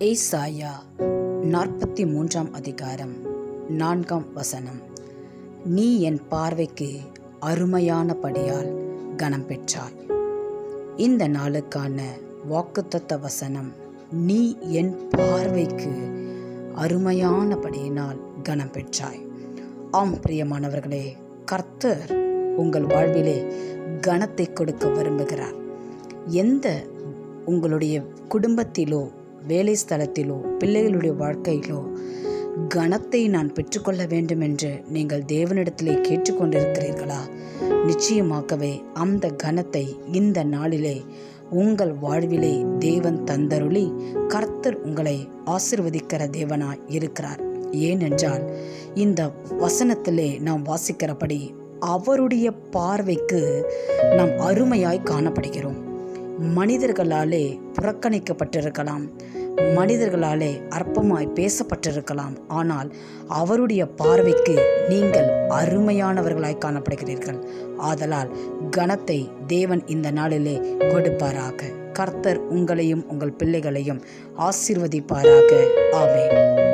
ஏசாயா நாற்பத்தி மூன்றாம் அதிகாரம் நான்காம் வசனம் நீ என் பார்வைக்கு அருமையானபடியால் கனம் பெற்றாய் இந்த நாளுக்கான வாக்குத்தத்த வசனம் நீ என் பார்வைக்கு அருமையானபடியினால் கனம் பெற்றாய் ஆம் பிரியமானவர்களே கர்த்தர் உங்கள் வாழ்விலே கனத்தை கொடுக்க விரும்புகிறார் எந்த உங்களுடைய குடும்பத்திலோ வேலை ஸ்தலத்திலோ பிள்ளைகளுடைய வாழ்க்கையிலோ கனத்தை நான் பெற்றுக்கொள்ள வேண்டும் என்று நீங்கள் தேவனிடத்திலே கேட்டுக்கொண்டிருக்கிறீர்களா நிச்சயமாகவே அந்த கனத்தை இந்த நாளிலே உங்கள் வாழ்விலே தேவன் தந்தருளி கர்த்தர் உங்களை ஆசிர்வதிக்கிற தேவனாய் இருக்கிறார் ஏனென்றால் இந்த வசனத்திலே நாம் வாசிக்கிறபடி அவருடைய பார்வைக்கு நாம் அருமையாய் காணப்படுகிறோம் மனிதர்களாலே புறக்கணிக்கப்பட்டிருக்கலாம் மனிதர்களாலே அற்பமாய் பேசப்பட்டிருக்கலாம் ஆனால் அவருடைய பார்வைக்கு நீங்கள் அருமையானவர்களாய் காணப்படுகிறீர்கள் ஆதலால் கனத்தை தேவன் இந்த நாளிலே கொடுப்பாராக கர்த்தர் உங்களையும் உங்கள் பிள்ளைகளையும் ஆசீர்வதிப்பாராக ஆமென்